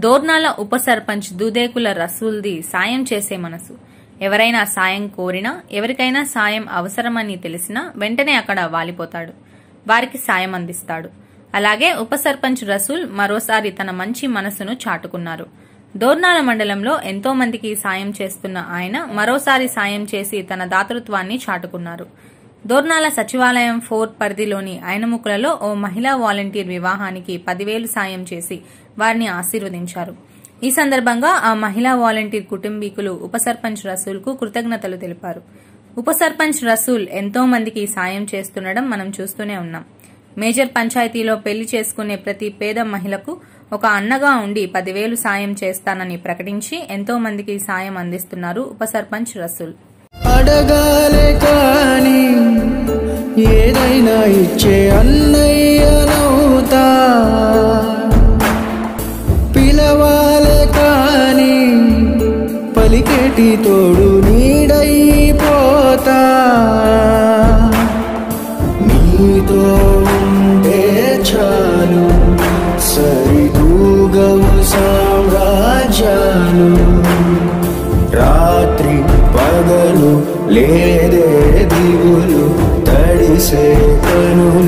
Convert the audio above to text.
దోర్నాల ఉప సర్పంచ్ దూదేకుల రసూల్ది సాయం చేసే మనసు ఎవరైనా సాయం కోరినా ఎవరికైనా సాయం అవసరమని తెలిసినా వెంటనే అక్కడ వాలిపోతాడు వారికి సాయం అందిస్తాడు అలాగే ఉప సర్పంచ్ రసూల్ మరోసారి తన మంచి మనసును చాటుకున్నారు దోర్నాల మండలంలో ఎంతో మందికి సాయం చేస్తున్న ఆయన మరోసారి సాయం చేసి తన దాతృత్వాన్ని చాటుకున్నారు దోర్నాల సచివాలయం ఫోర్ పరిధిలోని ఐనముకులలో ఓ మహిళా వాలంటీర్ వివాహానికి పదివేలు సాయం చేసి వారిని ఆశీర్వదించారు ఈ సందర్భంగా ఆ మహిళా వాలంటీర్ కుటుంబీకులు ఉప సర్పంచ్ రసూల్కు కృతజ్ఞతలు తెలిపారు ఉప సర్పంచ్ రసూల్ ఎంతో మందికి సాయం చేస్తుండడం మనం చూస్తూనే ఉన్నాం మేజర్ పంచాయతీలో పెళ్లి చేసుకునే ప్రతి పేద మహిళకు ఒక అన్నగా ఉండి పదివేలు సాయం చేస్తానని ప్రకటించి ఎంతో మందికి సాయం అందిస్తున్నారు ఉప సర్పంచ్ రసూల్ అడగాలే కాని ఏదైనా ఇచ్చే అన్నయ్యనవుతా పిలవాలే కాని పలికేటి తోడు నీడైపోతా నీతో ఉంటే చాలు సరితూగవు సామ్రాజ్యాలు రాత్రి పగలు లేదే దిగులు తడిసే కనులు